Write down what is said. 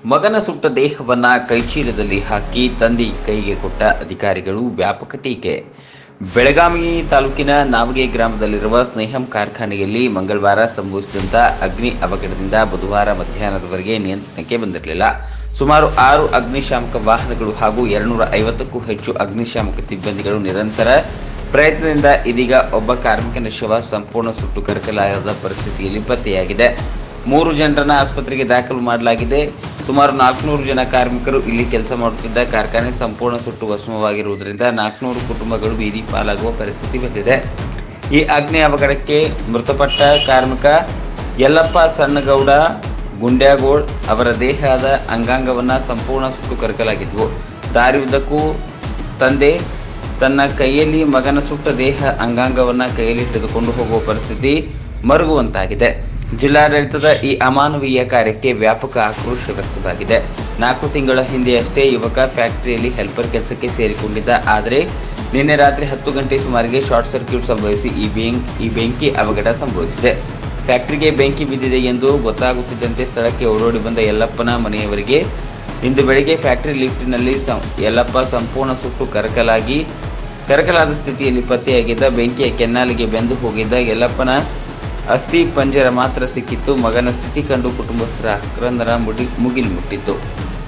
ಮಗನ ಸುಟ್ಟ ದೇಹವನ್ನ ಕೈಚೀಲದಲ್ಲಿ ಹಾಕಿ ತಂದಿ ಕೈಗೆ ಕೊಟ್ಟ ಅಧಿಕಾರಿಗಳು ವ್ಯಾಪಕ ಟೀಕೆ ಬೆಳಗಾವಿ ತಾಲೂಕಿನ ನಾವಗೆ ಗ್ರಾಮದಲ್ಲಿರುವ ಸ್ನೇಹಂ ಕಾರ್ಖಾನೆಯಲ್ಲಿ ಮಂಗಳವಾರ ಸಂಭವಿಸಿದಂಥ ಅಗ್ನಿ ಅವಘಡದಿಂದ ಬುಧವಾರ ಮಧ್ಯಾಹ್ನದವರೆಗೆ ನಿಯಂತ್ರಣಕ್ಕೆ ಬಂದಿರಲಿಲ್ಲ ಸುಮಾರು ಆರು ಅಗ್ನಿಶಾಮಕ ವಾಹನಗಳು ಹಾಗೂ ಎರಡ್ನೂರ ಐವತ್ತಕ್ಕೂ ಹೆಚ್ಚು ಅಗ್ನಿಶಾಮಕ ಸಿಬ್ಬಂದಿಗಳು ನಿರಂತರ ಪ್ರಯತ್ನದಿಂದ ಇದೀಗ ಒಬ್ಬ ಕಾರ್ಮಿಕನ ಶವ ಸಂಪೂರ್ಣ ಸುಟ್ಟು ಕರಕಲಾದ ಪರಿಸ್ಥಿತಿಯಲ್ಲಿ ಪತ್ತೆಯಾಗಿದೆ ಮೂರು ಜನರನ್ನ ಆಸ್ಪತ್ರೆಗೆ ದಾಖಲು ಮಾಡಲಾಗಿದೆ ಸುಮಾರು ನಾಲ್ಕುನೂರು ಜನ ಕಾರ್ಮಿಕರು ಇಲ್ಲಿ ಕೆಲಸ ಮಾಡುತ್ತಿದ್ದ ಕಾರ್ಖಾನೆ ಸಂಪೂರ್ಣ ಸುಟ್ಟು ಭಸ್ಮವಾಗಿರುವುದರಿಂದ ನಾಲ್ಕುನೂರು ಕುಟುಂಬಗಳು ಬೀದಿ ಪಾಲಾಗುವ ಪರಿಸ್ಥಿತಿ ಬಂದಿದೆ ಈ ಅಗ್ನಿ ಅವಘಡಕ್ಕೆ ಮೃತಪಟ್ಟ ಕಾರ್ಮಿಕ ಯಲ್ಲಪ್ಪ ಸಣ್ಣಗೌಡ ಗುಂಡ್ಯಾಗೋಳ್ ಅವರ ದೇಹದ ಅಂಗಾಂಗವನ್ನ ಸಂಪೂರ್ಣ ಸುಟ್ಟು ಕರಕಲಾಗಿದ್ವು ದಾರಿ ಉದ್ದಕ್ಕೂ ತಂದೆ ತನ್ನ ಕೈಯಲ್ಲಿ ಮಗನ ಸುಟ್ಟ ದೇಹ ಅಂಗಾಂಗವನ್ನ ಕೈಯಲ್ಲಿ ಹಿಡಿದುಕೊಂಡು ಹೋಗುವ ಪರಿಸ್ಥಿತಿ ಮರುಗುವಂತಾಗಿದೆ ಜಿಲ್ಲಾಡಳಿತದ ಈ ಅಮಾನವೀಯ ಕಾರ್ಯಕ್ಕೆ ವ್ಯಾಪಕ ಆಕ್ರೋಶ ವ್ಯಕ್ತವಾಗಿದೆ ನಾಲ್ಕು ತಿಂಗಳ ಹಿಂದೆಯಷ್ಟೇ ಯುವಕ ಫ್ಯಾಕ್ಟರಿಯಲ್ಲಿ ಹೆಲ್ಪರ್ ಕೆಲಸಕ್ಕೆ ಸೇರಿಕೊಂಡಿದ್ದ ಆದರೆ ನಿನ್ನೆ ರಾತ್ರಿ ಹತ್ತು ಗಂಟೆ ಸುಮಾರಿಗೆ ಶಾರ್ಟ್ ಸರ್ಕ್ಯೂಟ್ ಸಂಭವಿಸಿ ಈ ಬೆಂಕ್ ಈ ಬೆಂಕಿ ಅವಘಡ ಸಂಭವಿಸಿದೆ ಫ್ಯಾಕ್ಟರಿಗೆ ಬೆಂಕಿ ಬಿದ್ದಿದೆ ಎಂದು ಗೊತ್ತಾಗುತ್ತಿದ್ದಂತೆ ಸ್ಥಳಕ್ಕೆ ಓಡೋಡಿ ಬಂದ ಯಲ್ಲಪ್ಪನ ಮನೆಯವರಿಗೆ ಇಂದು ಬೆಳಗ್ಗೆ ಫ್ಯಾಕ್ಟರಿ ಲಿಫ್ಟಿನಲ್ಲಿ ಸಂ ಯಲ್ಲಪ್ಪ ಸಂಪೂರ್ಣ ಸುಟ್ಟು ಕರಕಲಾಗಿ ಕರಕಲಾದ ಸ್ಥಿತಿಯಲ್ಲಿ ಪತ್ತೆಯಾಗಿದ್ದ ಬೆಂಕಿಯ ಕೆನ್ನಾಲಿಗೆ ಬೆಂದು ಹೋಗಿದ್ದ ಯಲ್ಲಪ್ಪನ ಅಸ್ಥಿ ಪಂಜರ ಮಾತ್ರ ಸಿಕ್ಕಿತ್ತು ಮಗನ ಸ್ಥಿತಿ ಕಂಡು ಕುಟುಂಬಸ್ಥರ ಆಕ್ರಂದನ ಮುಡಿ ಮುಗಿಲು ಮುಟ್ಟಿತ್ತು